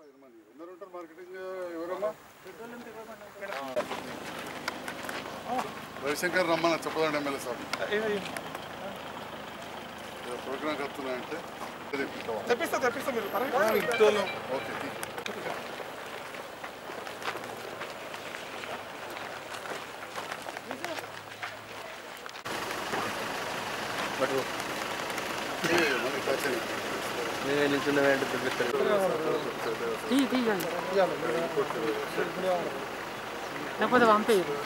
పది మంది అందరు ఉంటారు మార్కెటింగ్ ఎవరమ్మా రవిశంకర్ రమ్మని చెప్పదండి ఎమ్మెల్యే సార్ ప్రోగ్రామ్ కడుతున్నా అంటే తెప్పిస్తావా? తెప్పిస్తా తెప్పిస్తా మీరు పర్వాలేదు. ఓకే ఏ, మళ్ళీ టచ్ అయ్యింది. తీ తీయండి లేకపోతే పంపేయరు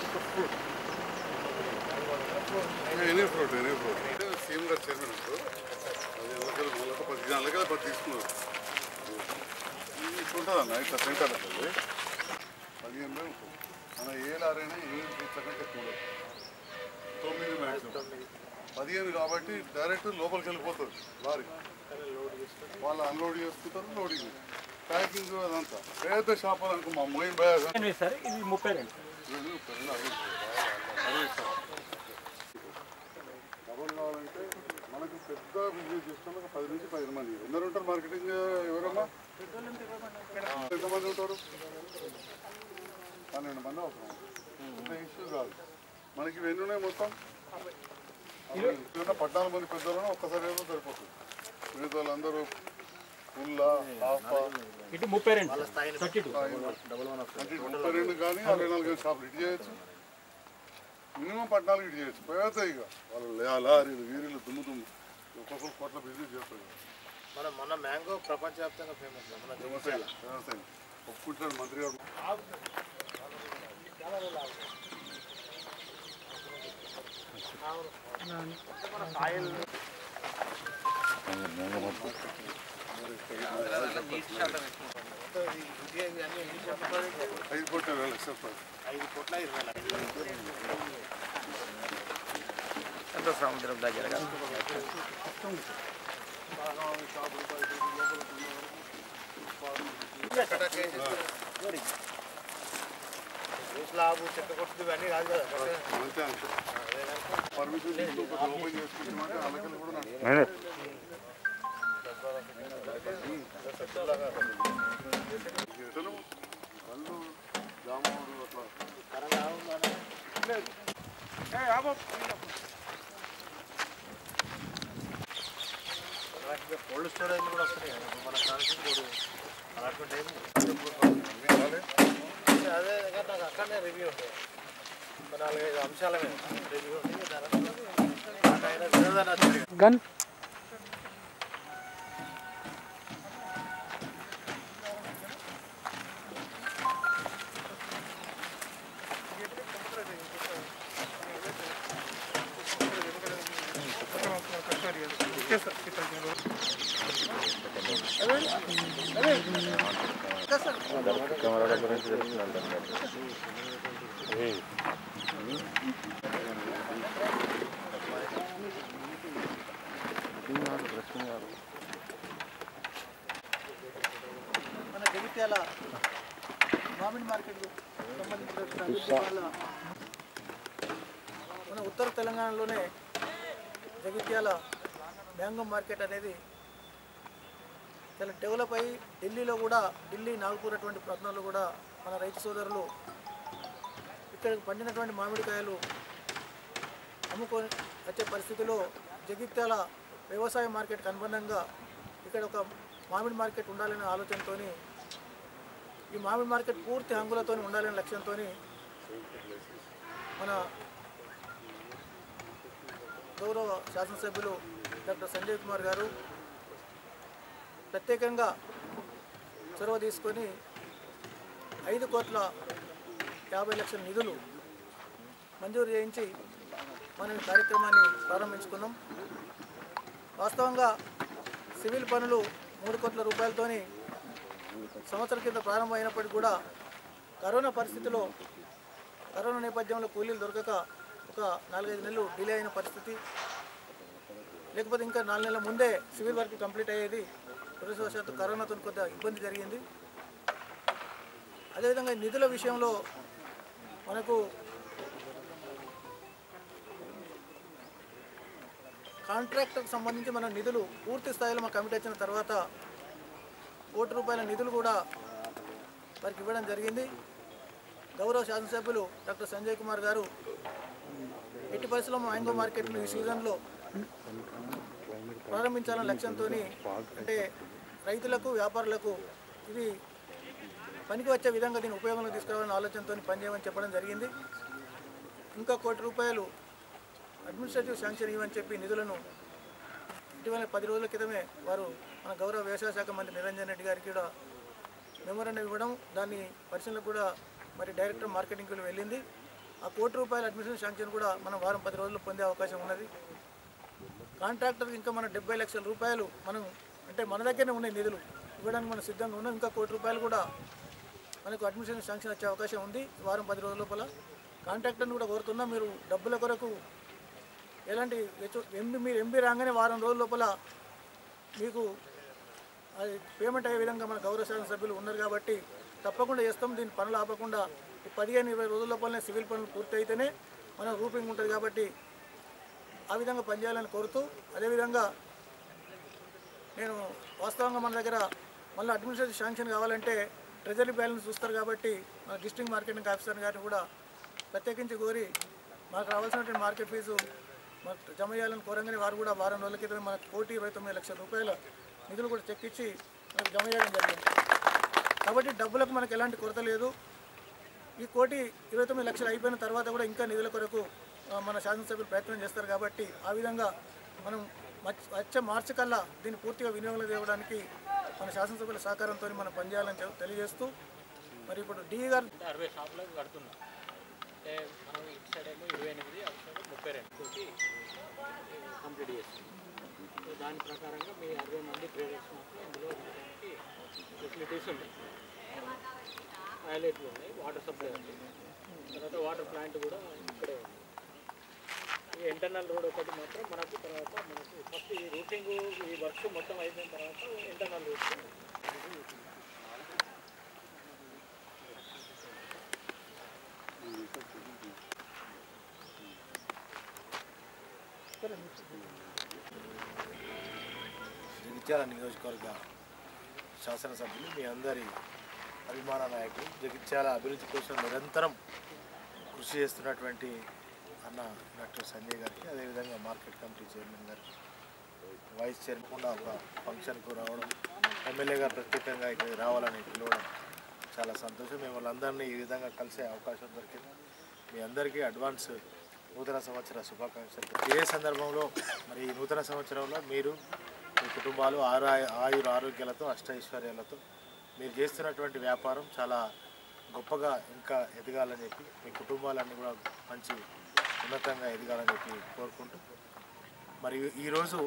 any fruit any fruit CM గారు చైర్మన్ అంటారు అది ఎల్లకెళ్ళి మూలక పది నెలలకెళ్ళి పది తీసుకున్నారు ఇట్లుంటుంది అన్న ఇట్లా సెంటర్ అది పదిహేను వేలు ఉంటుంది మన ఏ లారైనా ఏడు ఫీట్ల కంటే ఎక్కువ ఉండదు తొమ్మిది మ్యాక్సిమం పదిహేను కాబట్టి డైరెక్ట్ లోపలికి వెళ్ళిపోతుంది లారీ వాళ్ళు అన్లోడ్ చేసుకుంటారు లోడింగ్ ప్యాకింగ్ అదంతా పెద్ద షాప్ అనుకో మా మోయిన్ బయాస్ సార్ ఇది ముప్పై రెండు డబల్ కావాలంటే మనకు పెద్ద బిజినెస్ చేస్తున్న ఒక పది నుంచి పదిహేను మంది ఎందరు ఉంటారు మార్కెటింగ్ ఎవరమ్మా ఎంతమంది ఉంటారు పన్నెండు మంది అవసరం పెద్ద ఇష్యూ కాదు మనకి ఇవన్నీ ఉన్నాయి మొత్తం ఇప్పుడున్న పద్నాలుగు మంది పెద్దలను ఒక్కసారి ఏమో సరిపోతుంది మిగతా వాళ్ళందరూ ఫుల్ హాఫ్ ఇటు ముప్పై రెండు థర్టీ టూ అంటే ముప్పై రెండు కానీ అరవై నాలుగు షాపులు ఇటు చేయొచ్చు మినిమం పద్నాలుగు ఇటు చేయొచ్చు పోతాయి ఇక వాళ్ళు లే- లారీలు వీరీలు దుమ్ము దుమ్ము ఒక్కొక్కరు కోట్ల బిజినెస్ చేస్తారు ఇక. మన మన మ్యాంగో ప్రపంచవ్యాప్తంగా ఫేమస్ మన వ్యవసాయం వ్యవసాయం ఒప్పుకుంటాడు మంత్రి గారు ఐదు కోట్ల వేల లక్షల రూపాయలు ఐదు కోట్ల ఇరవై లక్షలు ఎంత సముద్రం దగ్గర స్లాబ్ చెక్క కొట్టుడు ఇవన్నీ కాదు కదా అంతే అంతే పర్మిషన్ తీసుకోకపోతే ఓపెన్ చేసుకుంటామంటే అలాగే కూడా నడుస్తుంది. ఎటను పళ్ళు జామాడు అట్లా కోల్డ్ స్టోరేజ్ కూడా వస్తున్నాయి కదా మన కాన్సెప్ట్ కూడా అలాంటి ఏమి అన్నీ రాలే. అదే దగ్గర నాకు అక్కడనే రివ్యూ ఉంటుంది ఒక నాలుగైదు అంశాల మీద రివ్యూ ఉంటుంది దాని ఆయన వినోదాన్ని వచ్చాడు గన్ మన జగిత్యాల మామిడి మార్కెట్ సంబంధించిన జగిత్యాల మన ఉత్తర తెలంగాణలోనే జగిత్యాల మ్యాంగో మార్కెట్ అనేది చాలా డెవలప్ అయ్యి ఢిల్లీలో కూడా ఢిల్లీ నాగపూర్ అటువంటి ప్రాంతాల్లో కూడా మన రైతు సోదరులు ఇక్కడికి పండినటువంటి మామిడికాయలు అమ్ముకొని వచ్చే పరిస్థితిలో జగిత్యాల వ్యవసాయ మార్కెట్కి అనుబంధంగా ఇక్కడ ఒక మామిడి మార్కెట్ ఉండాలనే ఆలోచనతో ఈ మామిడి మార్కెట్ పూర్తి హంగులతో ఉండాలనే లక్ష్యంతో మన గౌరవ శాసనసభ్యులు డాక్టర్ సంజయ్ కుమార్ గారు ప్రత్యేకంగా చొరవ తీసుకొని ఐదు కోట్ల యాభై లక్షల నిధులు మంజూరు చేయించి మనం ఈ కార్యక్రమాన్ని ప్రారంభించుకున్నాం వాస్తవంగా సివిల్ పనులు మూడు కోట్ల రూపాయలతోని సంవత్సరం కింద ప్రారంభమైనప్పటికీ కూడా కరోనా పరిస్థితిలో కరోనా నేపథ్యంలో కూలీలు దొరకక ఒక నాలుగైదు నెలలు డిలే అయిన పరిస్థితి లేకపోతే ఇంకా నాలుగు నెలల ముందే సివిల్ వర్క్ కంప్లీట్ అయ్యేది దురదృష్టవశాత్తు కరోనాతో కొంత ఇబ్బంది జరిగింది అదేవిధంగా ఈ నిధుల విషయంలో మనకు కాంట్రాక్టర్కి సంబంధించి మన నిధులు పూర్తి స్థాయిలో మా కమిటీ వచ్చిన తర్వాత కోటి రూపాయల నిధులు కూడా వారికి ఇవ్వడం జరిగింది గౌరవ శాసనసభ్యులు డాక్టర్ సంజయ్ కుమార్ గారు ఎట్టి పరిస్థితుల్లో మ్యాంగో మార్కెట్ను ఈ సీజన్లో ప్రారంభించాలనే లక్ష్యంతో అంటే రైతులకు వ్యాపారులకు ఇది పనికి వచ్చే విధంగా దీన్ని ఉపయోగంలో తీసుకురావాలనే ఆలోచనతో పనిచేయమని చెప్పడం జరిగింది ఇంకా కోటి రూపాయలు అడ్మినిస్ట్రేటివ్ శాంక్షన్ ఇవ్వని చెప్పి నిధులను ఇటీవల పది రోజుల క్రితమే వారు మన గౌరవ వ్యవసాయ శాఖ మంత్రి నిరంజన్ రెడ్డి గారికి కూడా మెమోరాండం ఇవ్వడం దాన్ని పరిశీలనకు కూడా మరి డైరెక్టర్ మార్కెటింగ్కి వెళ్ళింది ఆ కోటి రూపాయల అడ్మిషన్ శాంక్షన్ కూడా మనం వారం పది రోజుల్లో పొందే అవకాశం ఉన్నది కాంట్రాక్టర్కి ఇంకా మన డెబ్బై లక్షల రూపాయలు మనం అంటే మన దగ్గరనే ఉన్నాయి నిధులు ఇవ్వడానికి మనం సిద్ధంగా ఉన్నాం ఇంకా కోటి రూపాయలు కూడా మనకు అడ్మిషన్ శాంక్షన్ వచ్చే అవకాశం ఉంది ఈ వారం పది రోజుల లోపల కాంట్రాక్టర్ని కూడా కోరుతున్నాం మీరు డబ్బుల కొరకు ఎలాంటి హెచ్చు- ఎంబీ మీరు ఎంబీ రాగానే వారం రోజుల లోపల మీకు అది పేమెంట్ అయ్యే విధంగా మన గౌరవ శాసన సభ్యులు ఉన్నారు కాబట్టి తప్పకుండా చేస్తాం దీన్ని పనులు ఆపకుండా ఈ పదిహేను ఇరవై రోజుల లోపలనే సివిల్ పనులు పూర్తి అయితేనే మన రూపింగ్ ఉంటుంది కాబట్టి ఆ విధంగా పనిచేయాలని కోరుతూ అదేవిధంగా నేను వాస్తవంగా మన దగ్గర మళ్ళీ అడ్మినిస్ట్రేటివ్ శాంక్షన్ కావాలంటే ట్రెజరీ బ్యాలెన్స్ చూస్తారు కాబట్టి మన డిస్ట్రిక్ట్ మార్కెటింగ్ ఆఫీసర్ గారిని కూడా ప్రత్యేకించి కోరి మాకు రావాల్సినటువంటి మార్కెట్ ఫీజు మాకు జమ చేయాలని కోరంగానే వారు కూడా వారం రోజుల క్రితమే మనకు కోటి ఇరవై తొమ్మిది లక్షల రూపాయల నిధులు కూడా చెక్ ఇచ్చి మనకు జమ చేయడం జరిగింది కాబట్టి డబ్బులకు మనకు ఎలాంటి కొరత లేదు ఈ కోటి ఇరవై తొమ్మిది లక్షలు అయిపోయిన తర్వాత కూడా ఇంకా నిధుల కొరకు ఆ, మన శాసనసభ్యులు ప్రయత్నం చేస్తారు కాబట్టి ఆ విధంగా మనం మచ్- వచ్చే మార్చి కల్లా దీన్ని పూర్తిగా వినియోగంలో తేవడానికి మన శాసనసభ్యుల సహకారంతో మనం పనిచేయాలని చెప్- తెలియజేస్తూ మరి ఇప్పుడు డి గారు అంటే అరవై షాపులకు కడుతున్నాం అంటే మనం ఇటు సైడ్ ఏమో ఇరవై ఎనిమిది అటు సైడ్ ముప్పై రెండు తోటి కంప్లీట్ చేస్తున్నాం సో దాని ప్రకారంగా మీ అరవై మంది ట్రేడర్స్ మాత్రం ఇందులో ఉండడానికి ఫెసిలిటీస్ ఉన్నాయి టాయిలెట్లు ఉన్నాయి వాటర్ సప్లై ఉంది తర్వాత వాటర్ ప్లాంట్ కూడా ఇక్కడే ఉంది ఈ ఇంటర్నల్ రోడ్ ఒకటి మాత్రం మనకు తర్వాత మనకు ఫస్ట్ ఈ రూటింగ్ ఈ వర్క్ మొత్తం అయిపోయిన తర్వాత ఇంటర్నల్ రూట్ జగిత్యాల నియోజకవర్గ శాసనసభ్యులు మీ అందరి అభిమాన నాయకులు జగిత్యాల అభివృద్ధి కోసం నిరంతరం కృషి చేస్తున్నటువంటి అన్న డాక్టర్ సంజయ్ గారికి అదేవిధంగా మార్కెట్ కమిటీ చైర్మన్ గారికి వైస్ చైర్మన్ కూడా ఒక ఫంక్షన్కు రావడం ఎమ్మెల్యే గారు ప్రత్యేకంగా ఇక్కడికి రావాలని పిలవడం చాలా సంతోషం మేము వాళ్ళందరినీ ఈ విధంగా కలిసే అవకాశం దొరికింది మీ అందరికీ అడ్వాన్స్ నూతన సంవత్సర శుభాకాంక్షలు ఇదే సందర్భంలో మరి ఈ నూతన సంవత్సరంలో మీరు మీ కుటుంబాలు ఆరు ఆయుర ఆరోగ్యాలతో అష్టైశ్వర్యాలతో మీరు చేస్తున్నటువంటి వ్యాపారం చాలా గొప్పగా ఇంకా ఎదగాలని చెప్పి మీ కుటుంబాలన్నీ కూడా మంచి ఉన్నతంగా ఎదగాలని చెప్పి కోరుకుంటూ మరియు ఈరోజు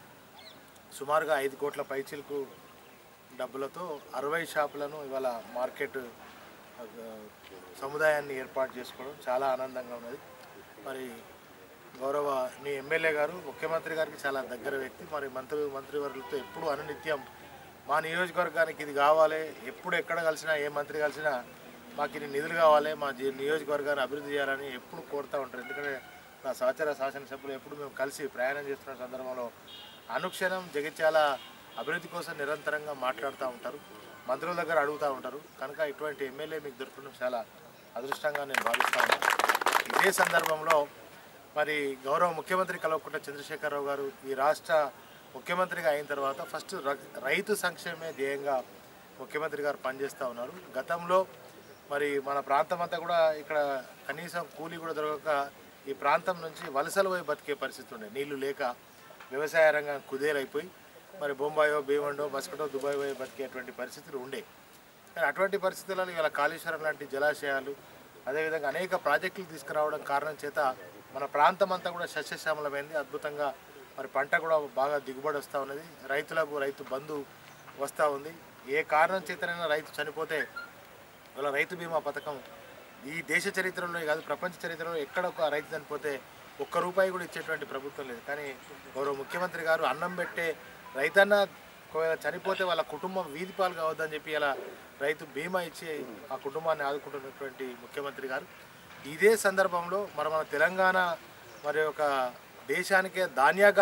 సుమారుగా ఐదు కోట్ల పైచిలకు డబ్బులతో అరవై షాపులను ఇవాళ మార్కెట్ ఆ, సముదాయాన్ని ఏర్పాటు చేసుకోవడం చాలా ఆనందంగా ఉన్నది మరి గౌరవ మీ ఎమ్మెల్యే గారు ముఖ్యమంత్రి గారికి చాలా దగ్గర వ్యక్తి మరి మంత్రి మంత్రివర్యులతో ఎప్పుడు అనునిత్యం మా నియోజకవర్గానికి ఇది కావాలి ఎప్పుడు ఎక్కడ కలిసినా ఏ మంత్రి కలిసినా మాకు ఇది నిధులు కావాలి మా జీ- నియోజకవర్గాన్ని అభివృద్ధి చేయాలని ఎప్పుడు కోరుతూ ఉంటారు ఎందుకంటే నా సహచర శాసనసభ్యులు ఎప్పుడు మేము కలిసి ప్రయాణం చేస్తున్న సందర్భంలో అనుక్షణం జగిత్యాల అభివృద్ధి కోసం నిరంతరంగా మాట్లాడుతూ ఉంటారు మంత్రుల దగ్గర అడుగుతూ ఉంటారు కనుక ఇటువంటి ఎమ్మెల్యే మీకు దొరకడం చాలా అదృష్టంగా నేను భావిస్తాను ఇదే సందర్భంలో మరి గౌరవ ముఖ్యమంత్రి కల్వకుంట్ల చంద్రశేఖరరావు గారు ఈ రాష్ట్ర ముఖ్యమంత్రిగా అయిన తర్వాత ఫస్ట్ ర- రైతు సంక్షేమే ధ్యేయంగా ముఖ్యమంత్రి గారు పనిచేస్తూ ఉన్నారు గతంలో మరి మన ప్రాంతం అంతా కూడా ఇక్కడ కనీసం కూలీ కూడా దొరకక ఈ ప్రాంతం నుంచి వలసలు పోయి బతికే పరిస్థితి ఉండే నీళ్లు లేక వ్యవసాయ రంగం కుదేలైపోయి మరి బొంబాయో భీమండో మస్కటో దుబాయ్ పోయి బతికేటువంటి పరిస్థితులు ఉండే కానీ అటువంటి పరిస్థితులలో ఇవాళ కాళేశ్వరం లాంటి జలాశయాలు అదేవిధంగా అనేక ప్రాజెక్టులు తీసుకురావడం కారణం చేత మన ప్రాంతం అంతా కూడా సస్యశ్యామలమైంది అద్భుతంగా మరి పంట కూడా బాగా దిగుబడి వస్తూ ఉన్నది రైతులకు రైతు బంధు వస్తూ ఉంది ఏ కారణం చేతనైనా రైతు చనిపోతే ఇవాళ రైతు బీమా పథకం ఈ దేశ చరిత్రలో కాదు ప్రపంచ చరిత్రలో ఎక్కడ ఒక రైతు చనిపోతే ఒక్క రూపాయి కూడా ఇచ్చేటువంటి ప్రభుత్వం లేదు కానీ గౌరవ ముఖ్యమంత్రి గారు అన్నం పెట్టే రైతన్న ఒకవేళ చనిపోతే వాళ్ళ కుటుంబం వీధి పాలు కావద్దని చెప్పి ఇలా రైతు బీమా ఇచ్చి ఆ కుటుంబాన్ని ఆదుకుంటున్నటువంటి ముఖ్యమంత్రి గారు ఇదే సందర్భంలో మరి మన తెలంగాణ మరి ఒక దేశానికే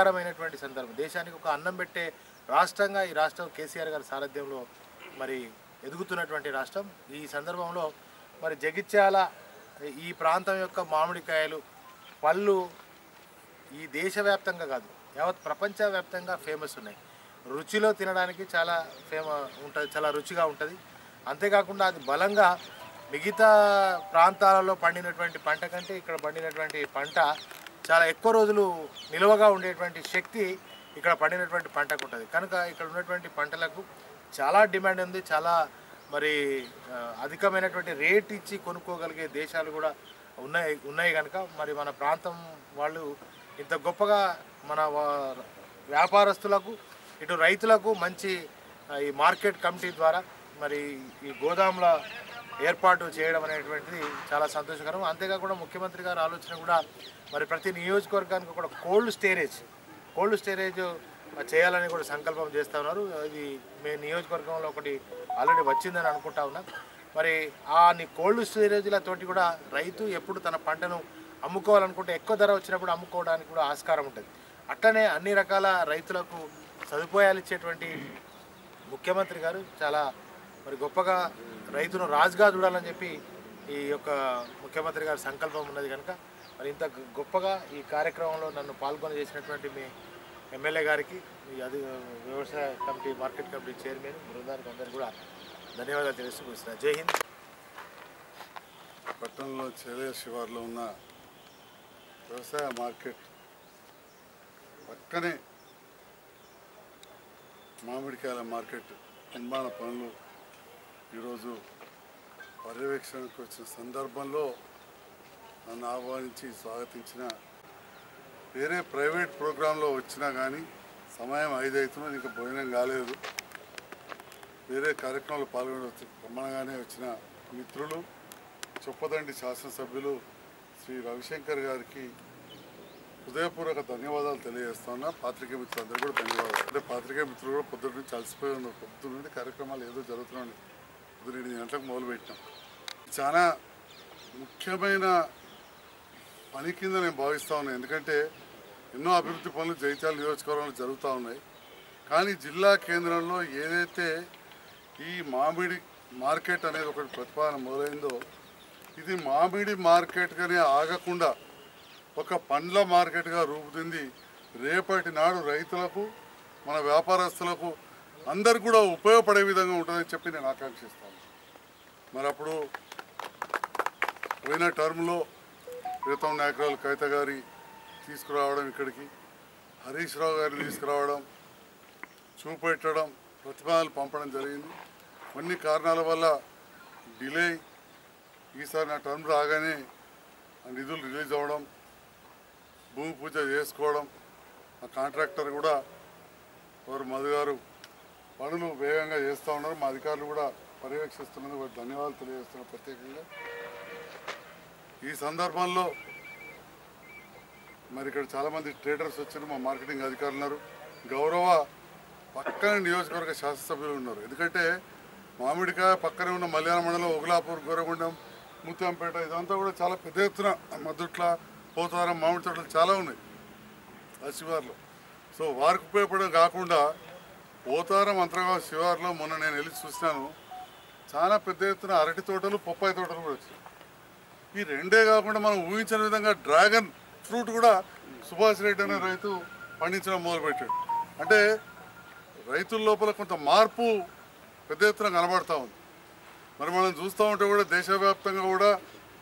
ధాన్యాగారమైనటువంటి సందర్భం దేశానికి ఒక అన్నం పెట్టే రాష్ట్రంగా ఈ రాష్ట్రం కేసీఆర్ గారి సారథ్యంలో మరి ఎదుగుతున్నటువంటి రాష్ట్రం ఈ సందర్భంలో మరి జగిత్యాల ఈ ప్రాంతం యొక్క మామిడికాయలు పళ్ళు ఈ దేశవ్యాప్తంగా కాదు యావత్ ప్రపంచవ్యాప్తంగా ఫేమస్ ఉన్నాయి రుచిలో తినడానికి చాలా ఫేమ ఉంటుంది చాలా రుచిగా ఉంటుంది అంతేకాకుండా అది బలంగా మిగతా ప్రాంతాలలో పండినటువంటి పంట కంటే ఇక్కడ పండినటువంటి పంట చాలా ఎక్కువ రోజులు నిల్వగా ఉండేటువంటి శక్తి ఇక్కడ పండినటువంటి పంటకు ఉంటుంది కనుక ఇక్కడ ఉన్నటువంటి పంటలకు చాలా డిమాండ్ ఉంది చాలా మరి ఆ, అధికమైనటువంటి రేట్ ఇచ్చి కొనుక్కోగలిగే దేశాలు కూడా ఉన్నాయి ఉన్నాయి కనుక మరి మన ప్రాంతం వాళ్ళు ఇంత గొప్పగా మన వా- వ్యాపారస్తులకు ఇటు రైతులకు మంచి ఆ, ఈ మార్కెట్ కమిటీ ద్వారా మరి ఈ గోదాముల ఏర్పాటు చేయడం అనేటువంటిది చాలా సంతోషకరం అంతేకాకుండా ముఖ్యమంత్రి గారి ఆలోచన కూడా మరి ప్రతి నియోజకవర్గానికి కూడా కోల్డ్ స్టోరేజ్ కోల్డ్ స్టోరేజ్ చేయాలని కూడా సంకల్పం చేస్తూ ఉన్నారు ఇది మీ నియోజకవర్గంలో ఒకటి ఆల్రెడీ వచ్చిందని అనుకుంటా ఉన్నాం మరి ఆ ని కోల్డ్ స్టోరేజ్లతోటి కూడా రైతు ఎప్పుడు తన పంటను అమ్ముకోవాలనుకుంటే ఎక్కువ ధర వచ్చినప్పుడు అమ్ముకోవడానికి కూడా ఆస్కారం ఉంటుంది అట్లనే అన్ని రకాల రైతులకు సదుపాయాలు ఇచ్చేటువంటి ముఖ్యమంత్రి గారు చాలా మరి గొప్పగా రైతును రాజుగా చూడాలని చెప్పి ఈ యొక్క ముఖ్యమంత్రి గారి సంకల్పం ఉన్నది కనుక మరి ఇంత గొ- గొప్పగా ఈ కార్యక్రమంలో నన్ను పాల్గొన చేసినటువంటి మీ ఎమ్మెల్యే గారికి మీ అది వ్యవసాయ కమిటీ మార్కెట్ కమిటీ చైర్మన్ బృందానికి అందరికీ కూడా ధన్యవాదాలు తెలుస్తూ ముగిస్తున్నాను జై హింద్ పట్టణంలో చేలే శివార్లో ఉన్న వ్యవసాయ మార్కెట్ పక్కనే మామిడికాయల మార్కెట్ నిర్మాణ పనులు ఈరోజు పర్యవేక్షణకు వచ్చిన సందర్భంలో నన్ను ఆహ్వానించి స్వాగతించిన వేరే ప్రైవేట్ ప్రోగ్రాంలో వచ్చినా కానీ సమయం ఐదు అవుతున్నది ఇంకా భోజనం కాలేదు వేరే కార్యక్రమాలు పాల్గొన రమ్మనగానే వచ్చిన మిత్రులు చొప్పదండి శాసనసభ్యులు శ్రీ రవిశంకర్ గారికి హృదయపూర్వక ధన్యవాదాలు తెలియజేస్తున్నా పాత్రికేయ మిత్రులందరూ కూడా ధన్యవాదాలు అంటే పాత్రికేయ మిత్రులు కూడా పొద్దున్న నుంచి అలసిపోయి ఉన్నారు పొద్దున్న నుండి కార్యక్రమాలు ఏదో జరుగుతున్నాయి పొద్దున్న ఎనిమిది గంటలకు మొదలుపెట్టాం చాలా ముఖ్యమైన పని కింద నేను భావిస్తూ ఉన్నాను ఎందుకంటే ఎన్నో అభివృద్ధి పనులు జైత్యాల నియోజకవర్గంలో జరుగుతూ ఉన్నాయి కానీ జిల్లా కేంద్రంలో ఏదైతే ఈ మామిడి మార్కెట్ అనేది ఒకటి ప్రతిపాదన మొదలైందో ఇది మామిడి మార్కెట్గానే ఆగకుండా ఒక పండ్ల మార్కెట్గా రూపుదింది రేపటి నాడు రైతులకు మన వ్యాపారస్తులకు అందరు కూడా ఉపయోగపడే విధంగా ఉంటుందని చెప్పి నేను ఆకాంక్షిస్తాను మరి అప్పుడు పోయిన టర్మ్లో ప్రీతం నాయకురాలు కవిత గారి తీసుకురావడం ఇక్కడికి హరీష్ రావు గారిని తీసుకురావడం చూపెట్టడం ప్రతిపాదనలు పంపడం జరిగింది కొన్ని కారణాల వల్ల డిలే ఈసారి నా టర్మ్ రాగానే ఆ నిధులు రిలీజ్ అవ్వడం భూమి పూజ చేసుకోవడం ఆ కాంట్రాక్టర్ కూడా వారు మధు గారు పనులు వేగంగా చేస్తూ ఉన్నారు మా అధికారులు కూడా పర్యవేక్షిస్తున్నందుకు వారికి ధన్యవాదాలు తెలియజేస్తున్నారు ప్రత్యేకంగా ఈ సందర్భంలో మరి ఇక్కడ చాలామంది ట్రేడర్స్ వచ్చారు మా మార్కెటింగ్ అధికారులు ఉన్నారు గౌరవ పక్కన నియోజకవర్గ శాసనసభ్యులు ఉన్నారు ఎందుకంటే మామిడికాయ పక్కనే ఉన్న మల్యాణ మండలం ఒగులాపూర్ గోరగుండం ముత్యంపేట ఇదంతా కూడా చాలా పెద్ద ఎత్తున మద్దుట్ల పోతారం మామిడి తోటలు చాలా ఉన్నాయి ఆ శివార్లో సో వారికి ఉపయోగపడడం కాకుండా పోతారం అంతర్గా శివార్లో మొన్న నేను వెళ్ళి చూసినాను చాలా పెద్ద ఎత్తున అరటి తోటలు పప్పాయి తోటలు కూడా వచ్చాయి ఈ రెండే కాకుండా మనం ఊహించిన విధంగా డ్రాగన్ ఫ్రూట్ కూడా సుభాష్ రెడ్డి అనే రైతు పండించడం మొదలుపెట్టాడు అంటే రైతుల లోపల కొంత మార్పు పెద్ద ఎత్తున కనబడతా ఉంది మరి మనం చూస్తూ ఉంటే కూడా దేశవ్యాప్తంగా కూడా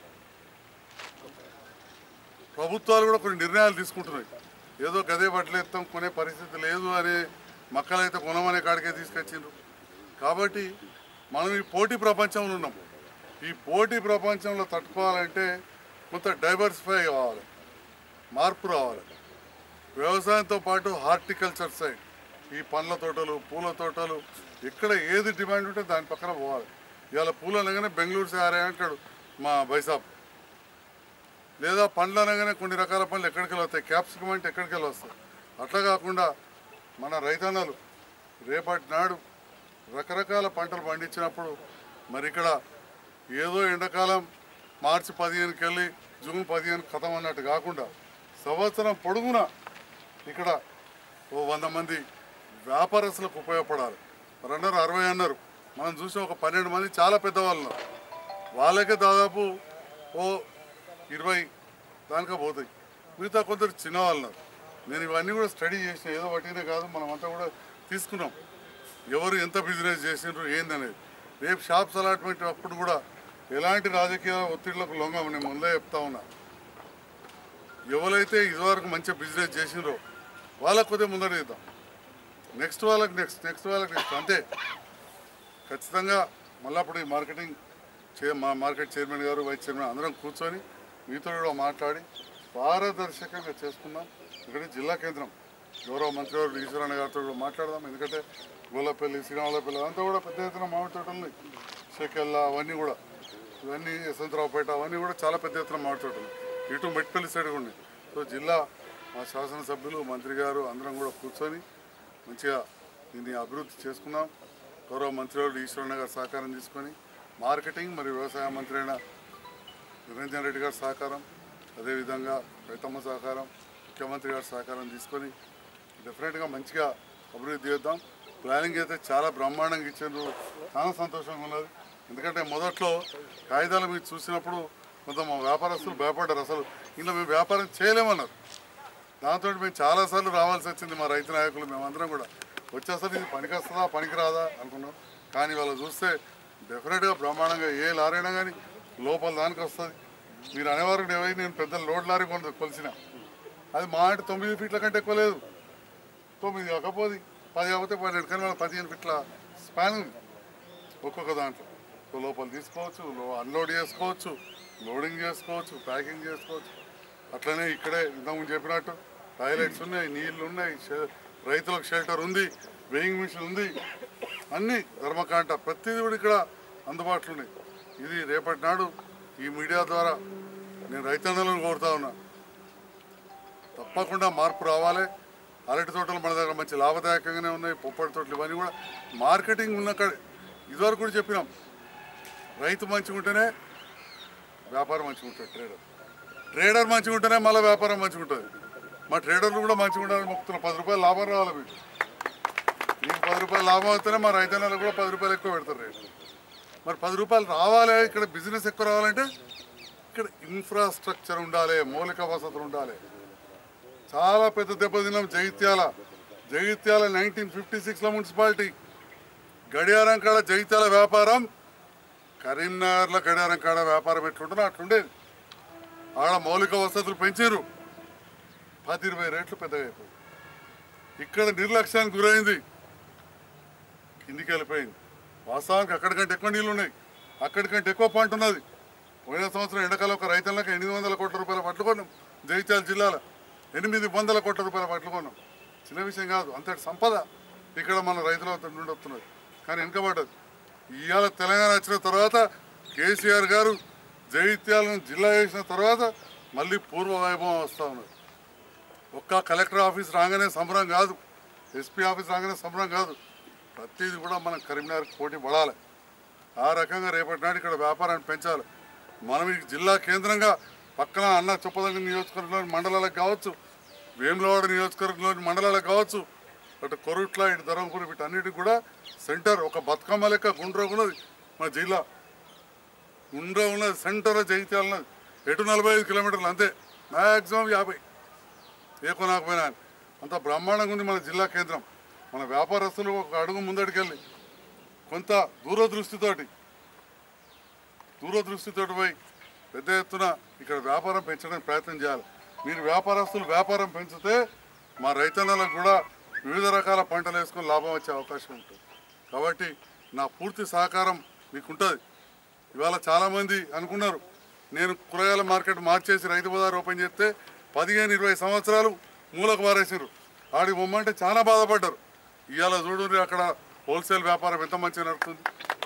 ప్రభుత్వాలు కూడా కొన్ని నిర్ణయాలు తీసుకుంటున్నాయి ఏదో గదే బట్టలు ఎత్తాం కొనే పరిస్థితి లేదు అనే మక్కలైతే కొనమనే కాడికే తీసుకొచ్చిండ్రు కాబట్టి మనం ఈ పోటీ ప్రపంచంలో ఉన్నాం ఈ పోటీ ప్రపంచంలో తట్టుకోవాలంటే కొంత డైవర్సిఫై కావాలి మార్పు రావాలి వ్యవసాయంతో పాటు హార్టికల్చర్ సైడ్ ఈ పండ్ల తోటలు పూల తోటలు ఎక్కడ ఏది డిమాండ్ ఉంటే దాని పక్కన పోవాలి ఇవాళ పూలు అనగానే బెంగళూరు సారే అంటాడు మా బైసాబ్ లేదా పండ్లు అనగానే కొన్ని రకాల పండ్లు ఎక్కడికి వెళ్ళి వస్తాయి క్యాప్సికం అంటే ఎక్కడికి వెళ్ళి వస్తాయి అట్లా కాకుండా మన రైతన్నలు రేపటి నాడు రకరకాల పంటలు పండించినప్పుడు మరి ఇక్కడ ఏదో ఎండాకాలం మార్చి పదిహేనుకి వెళ్ళి జూన్ పదిహేను కథం అన్నట్టు కాకుండా సంవత్సరం పొడుగునా ఇక్కడ ఓ వంద మంది వ్యాపారస్తులకు ఉపయోగపడాలి మరి అన్నారు అరవై అన్నారు మనం చూసిన ఒక పన్నెండు మంది చాలా పెద్దవాళ్ళు ఉన్నారు వాళ్ళకే దాదాపు ఓ ఇరవై దానికా పోతాయి మిగతా కొందరు చిన్నవాళ్ళు ఉన్నారు నేను ఇవన్నీ కూడా స్టడీ చేసిన ఏదో ఒకటినే కాదు మనం అంతా కూడా తీసుకున్నాం ఎవరు ఎంత బిజినెస్ చేసిండ్రు ఏందనేది రేపు షాప్స్ అలాట్మెంట్ అప్పుడు కూడా ఎలాంటి రాజకీయ ఒత్తిళ్లకు లొంగం నేను ముందే చెప్తా ఉన్నా ఎవరైతే ఇదివరకు మంచిగా బిజినెస్ చేసిండ్రో వాళ్ళకు కొద్దిగా ముందర ఇద్దాం నెక్స్ట్ వాళ్ళకి నెక్స్ట్ నెక్స్ట్ వాళ్ళకి నెక్స్ట్ అంతే ఖచ్చితంగా మళ్ళీ అప్పుడు ఈ మార్కెటింగ్ చే మా మార్కెట్ చైర్మన్ గారు వైస్ చైర్మన్ అందరం కూర్చొని మీతో కూడా మాట్లాడి పారదర్శకంగా చేసుకుందాం ఇక్కడ జిల్లా కేంద్రం గౌరవ మంత్రి గారు ఈశ్వరణ గారితో కూడా మాట్లాడదాం ఎందుకంటే గోల్లపల్లి శ్రీరాములపల్లి అంతా కూడా పెద్ద ఎత్తున మామిడి తోటలు ఉన్నాయి షెకెల్లా అవన్నీ కూడా ఇవన్నీ యశవంతరావుపేట అవన్నీ కూడా చాలా పెద్ద ఎత్తున మామిడి తోటలు ఇటు మెట్పల్లి సైడ్ కూడా ఉన్నాయి సో జిల్లా మా శాసనసభ్యులు మంత్రి గారు అందరం కూడా కూర్చొని మంచిగా దీన్ని అభివృద్ధి చేసుకున్నాం గౌరవ మంత్రివర్యులు ఈశ్వరణ గారు సహకారం తీసుకొని మార్కెటింగ్ మరియు వ్యవసాయ మంత్రి అయిన నిరంజన్ రెడ్డి గారి సహకారం అదేవిధంగా రైతమ్మ సహకారం ముఖ్యమంత్రి గారి సహకారం తీసుకొని డెఫినెట్గా మంచిగా అభివృద్ధి చేద్దాం ప్లానింగ్ అయితే చాలా బ్రహ్మాండంగా ఇచ్చారు చాలా సంతోషంగా ఉన్నది ఎందుకంటే మొదట్లో కాగితాలు మీరు చూసినప్పుడు కొంత మా వ్యాపారస్తులు భయపడ్డారు అసలు ఇంట్లో మేము వ్యాపారం చేయలేమన్నారు దాంతో మేము చాలాసార్లు రావాల్సి వచ్చింది మా రైతు నాయకులు మేమందరం కూడా వచ్చేసరికి ఇది పనికి వస్తుందా పనికి రాదా అనుకున్నాం కానీ వాళ్ళు చూస్తే డెఫినెట్గా బ్రహ్మాండంగా ఏ లారైనా కానీ లోపల దానికి వస్తుంది మీరు అనేవారు ఏవై నేను పెద్ద లోడ్ లారీ కొన కొలిసిన అది మా అంటే తొమ్మిది ఫీట్ల కంటే ఎక్కువ లేదు తొమ్మిది కాకపోతే పది కాకపోతే పన్నెండు కానీ వాళ్ళ పదిహేను ఫీట్ల స్పాన్ ఉంది ఒక్కొక్క దాంట్లో సో లోపల తీసుకోవచ్చు లో- అన్లోడ్ చేసుకోవచ్చు లోడింగ్ చేసుకోవచ్చు ప్యాకింగ్ చేసుకోవచ్చు అట్లనే ఇక్కడే ఇంతకుముందు చెప్పినట్టు టాయిలెట్స్ ఉన్నాయి నీళ్లు ఉన్నాయి షె- రైతులకు షెల్టర్ ఉంది వెయింగ్ మిషన్ ఉంది అన్ని ధర్మకాంట ప్రతిదీ కూడా ఇక్కడ అందుబాటులో ఉన్నాయి ఇది రేపటి నాడు ఈ మీడియా ద్వారా నేను రైతన్నలను కోరుతా ఉన్నా తప్పకుండా మార్పు రావాలి అరటి తోటలు మన దగ్గర మంచి లాభదాయకంగానే ఉన్నాయి పొప్పటి తోటలు ఇవన్నీ కూడా మార్కెటింగ్ ఉన్న కాడ ఇదివరకు కూడా చెప్పినాం రైతు మంచిగా ఉంటేనే వ్యాపారం మంచిగా ఉంటుంది ట్రేడర్ ట్రేడర్ మంచిగా ఉంటేనే మళ్ళీ వ్యాపారం మంచిగా ఉంటుంది మా ట్రేడర్లు కూడా మంచిగా ఉండాలని మొక్కుతున్నారు పది రూపాయలు లాభం రావాలి మీకు మీకు పది రూపాయలు లాభం అవుతేనే మా రైతన్నలు కూడా పది రూపాయలు ఎక్కువ పెడతారు రేటు మరి పది రూపాయలు రావాలి ఇక్కడ బిజినెస్ ఎక్కువ రావాలంటే ఇక్కడ ఇన్ఫ్రాస్ట్రక్చర్ ఉండాలి మౌలిక వసతులు ఉండాలి చాలా పెద్ద దెబ్బతిన్నాం జగిత్యాల జగిత్యాల నైన్టీన్ ఫిఫ్టీ సిక్స్లో మున్సిపాలిటీ గడియారం కాడ జగిత్యాల వ్యాపారం కరీంనగర్లో గడియారం కాడ వ్యాపారం ఎట్లుంటుందో అట్లుండేది ఆడ మౌలిక వసతులు పెంచారు పది ఇరవై రేట్లు పెద్దగా అయిపోయింది ఇక్కడ నిర్లక్ష్యానికి గురైంది కిందికి వెళ్ళిపోయింది వాస్తవానికి అక్కడికంటే ఎక్కువ నీళ్ళు ఉన్నాయి అక్కడికంటే ఎక్కువ పంట ఉన్నది పోయిన సంవత్సరం ఎండకాలం ఒక రైతులకు ఎనిమిది వందల కోట్ల రూపాయల పట్లు కొన్నాం జగిత్యాల జిల్లాలో ఎనిమిది వందల కోట్ల రూపాయల పట్లు కొన్నాం చిన్న విషయం కాదు అంతటి సంపద ఇక్కడ మన రైతుల నుండి వస్తున్నది కానీ వెనుకబడ్డది ఇవాళ తెలంగాణ వచ్చిన తర్వాత కేసీఆర్ గారు జగిత్యాలను జిల్లా చేసిన తర్వాత మళ్ళీ పూర్వ వైభవం వస్తూ ఉన్నది ఒక్క కలెక్టర్ ఆఫీస్ రాగానే సంబరం కాదు ఎస్పీ ఆఫీస్ రాగానే సంబరం కాదు ప్రతిదీ కూడా మనం కరీంనగర్కి పోటీ పడాలి ఆ రకంగా రేపటి నాడు ఇక్కడ వ్యాపారాన్ని పెంచాలి మనం ఈ జిల్లా కేంద్రంగా పక్కన అన్న చొప్పదండి నియోజకవర్గంలోని మండలాలకు కావచ్చు వేములవాడ నియోజకవర్గంలోని మండలాలకు కావచ్చు అటు కొరుట్ల ఇటు ధర్మపురి వీటన్నిటికి కూడా సెంటర్ ఒక బతుకమ్మ లెక్క గుండ్ర ఉన్నది మన జిల్లా గుండ్ర ఉన్నది సెంటర్ జగిత్యాల ఉన్నది ఎటు నలభై ఐదు కిలోమీటర్లు అంతే మ్యాక్సిమం యాభై ఏ కొనకపోయినా అంత బ్రహ్మాండంగా ఉంది మన జిల్లా కేంద్రం మన వ్యాపారస్తులు ఒక అడుగు ముందడికెళ్ళి కొంత దూరదృష్టితోటి దూరదృష్టితోటి పోయి పెద్ద ఎత్తున ఇక్కడ వ్యాపారం పెంచడానికి ప్రయత్నం చేయాలి మీరు వ్యాపారస్తులు వ్యాపారం పెంచితే మా రైతన్నలకు కూడా వివిధ రకాల పంటలు వేసుకొని లాభం వచ్చే అవకాశం ఉంటుంది కాబట్టి నా పూర్తి సహకారం మీకు ఉంటుంది ఇవాళ చాలామంది అనుకున్నారు నేను కూరగాయల మార్కెట్ మార్చేసి రైతు బజార్ ఓపెన్ చేస్తే పదిహేను ఇరవై సంవత్సరాలు మూలకు పారేసారు ఆడికి పొమ్మంటే చాలా బాధపడ్డారు ఇవాళ చూడండి అక్కడ హోల్సేల్ వ్యాపారం ఎంత మంచిగా నడుస్తుంది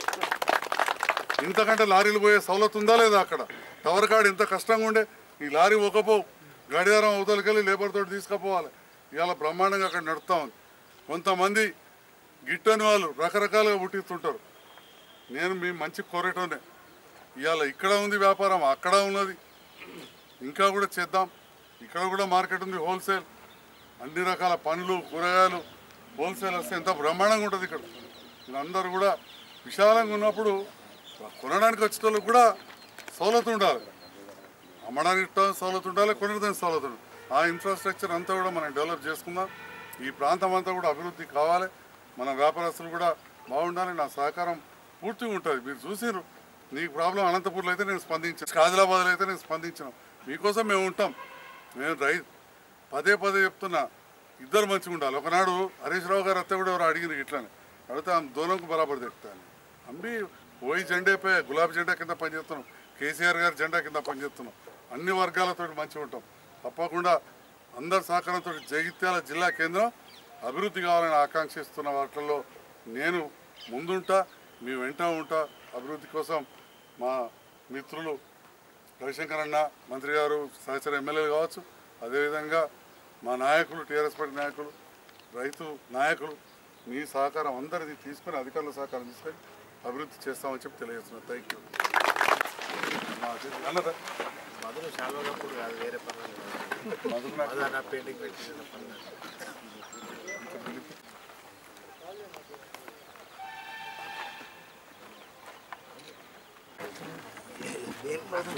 ఇంతకంటే లారీలు పోయే సౌలత్ ఉందా లేదా అక్కడ టవర్ కాడ ఎంత కష్టంగా ఉండే ఈ లారీ ఒకపో గడియారం అవతలకెళ్ళి లేబర్ తోటి తీసుకుపోవాలి ఇవాళ బ్రహ్మాండంగా అక్కడ నడుస్తూ ఉంది కొంతమంది గిట్టని వాళ్ళు రకరకాలుగా పుట్టిస్తుంటారు నేను మీ మంచి కోరేటోనే ఇవాళ ఇక్కడ ఉంది వ్యాపారం అక్కడ ఉన్నది ఇంకా కూడా చేద్దాం ఇక్కడ కూడా మార్కెట్ ఉంది హోల్సేల్ అన్ని రకాల పండ్లు కూరగాయలు హోల్సేల్ వస్తే ఎంత బ్రహ్మాండంగా ఉంటుంది ఇక్కడ వీళ్ళందరూ కూడా విశాలంగా ఉన్నప్పుడు కొనడానికి వచ్చేటోళ్ళకి కూడా సౌలత ఉండాలి అమ్మడానికి ట- సౌలత ఉండాలి కొనడానికి సౌలత ఉండాలి ఆ ఇన్ఫ్రాస్ట్రక్చర్ అంతా కూడా మనం డెవలప్ చేసుకుందాం ఈ ప్రాంతం అంతా కూడా అభివృద్ధి కావాలి మన వ్యాపారస్తులు కూడా బాగుండాలి నా సహకారం పూర్తిగా ఉంటుంది మీరు చూసిర్రు నీకు ప్రాబ్లం అనంతపూర్లో అయితే నేను స్పందించాను ఆదిలాబాద్లో అయితే నేను స్పందించాను మీకోసం మేము ఉంటాం మేము రై పదే పదే చెప్తున్నా ఇద్దరు మంచిగా ఉండాలి ఒకనాడు హరీష్ రావు గారు అత్త కూడా ఎవరు అడిగిన ఇట్లానే అడిగితే ఆమె దూరంకు బరాబర్ తెస్తాను అంబి ఓయి జెండాపై గులాబీ జెండా కింద పనిచేస్తున్నాం కేసీఆర్ గారి జెండా కింద పనిచేస్తున్నాం అన్ని వర్గాలతో మంచిగా ఉంటాం తప్పకుండా అందరి సహకారంతో జగిత్యాల జిల్లా కేంద్రం అభివృద్ధి కావాలని ఆకాంక్షిస్తున్న వాటిల్లో నేను ముందుంటా మీ వెంట ఉంటా అభివృద్ధి కోసం మా మిత్రులు రవిశంకర్ అన్న మంత్రి గారు సహచర ఎమ్మెల్యేలు కావచ్చు అదేవిధంగా మా నాయకులు టీఆర్ఎస్ పార్టీ నాయకులు రైతు నాయకులు మీ సహకారం అందరిది తీసుకొని అధికారుల సహకారం తీసుకొని అభివృద్ధి చేస్తామని చెప్పి తెలియజేస్తున్నాను థ్యాంక్ యూ అన్నదా మధురు శాల్వలప్పుడు కాదు వేరే పనులు మధుకు నాకు అదే నా పెయింటింగ్ పెట్టిన పనులు